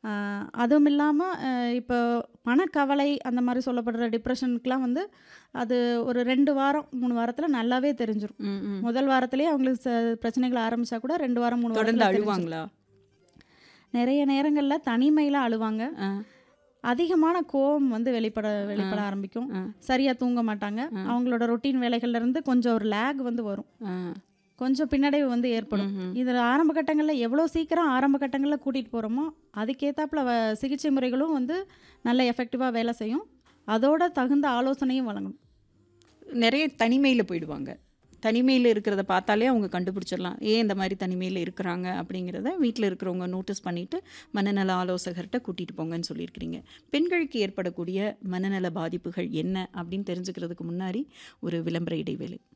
ஆ, அதுவும் இல்லாமல் இப்போ மனக்கவலை அந்த மாதிரி சொல்லப்படுற டிப்ரெஷனுக்குலாம் வந்து அது ஒரு ரெண்டு வாரம் மூணு வாரத்தில் நல்லாவே தெரிஞ்சிடும் ம், ம். முதல் வாரத்திலேயே அவங்களுக்கு ச- பிரச்சனைகள் ஆரம்பிச்சா கூட ரெண்டு வாரம் மூணு தொடர்ந்து வாரத்தில் தெரிஞ்சிரும். அழுவாங்களா நிறைய நேரங்களில் தனிமையில் அழுவாங்க ஆ, அதிகமான கோவம் வந்து வெளிப்பட வெளிப்பட ஆரம்பிக்கும் ஆ. சரியாக தூங்க மாட்டாங்க அவங்களோட ரொட்டீன் வேலைகள்ல இருந்து கொஞ்சம் ஒரு லேக் வந்து வரும் ஆ. கொஞ்சம் பின்னடைவு வந்து ஏற்படும் ம்ஹும். இதில் ஆரம்ப கட்டங்களில் எவ்வளோ சீக்கிரம் ஆரம்ப கட்டங்களில் கூட்டிகிட்டு போகிறோமோ அதுக்கேற்றாப்புல வ சிகிச்சை முறைகளும் வந்து நல்ல எஃபெக்டிவாக வேலை செய்யும் அதோட தகுந்த ஆலோசனையும் வழங்கணும் நிறைய தனிமையில் போயிடுவாங்க தனிமையில் இருக்கிறத பார்த்தாலே அவங்க கண்டுபிடிச்சிடலாம் ஏன் இந்த மாதிரி தனிமையில் இருக்கிறாங்க அப்படிங்கிறத வீட்டில் இருக்கிறவங்க நோட்டீஸ் பண்ணிவிட்டு மனநல ஆலோசகர்கிட்ட கூட்டிகிட்டு போங்கன்னு சொல்லியிருக்கிறீங்க பெண்களுக்கு ஏற்படக்கூடிய மனநல பாதிப்புகள் என்ன அப்படின்னு தெரிஞ்சுக்கிறதுக்கு முன்னாடி ஒரு விளம்பர இடைவேளை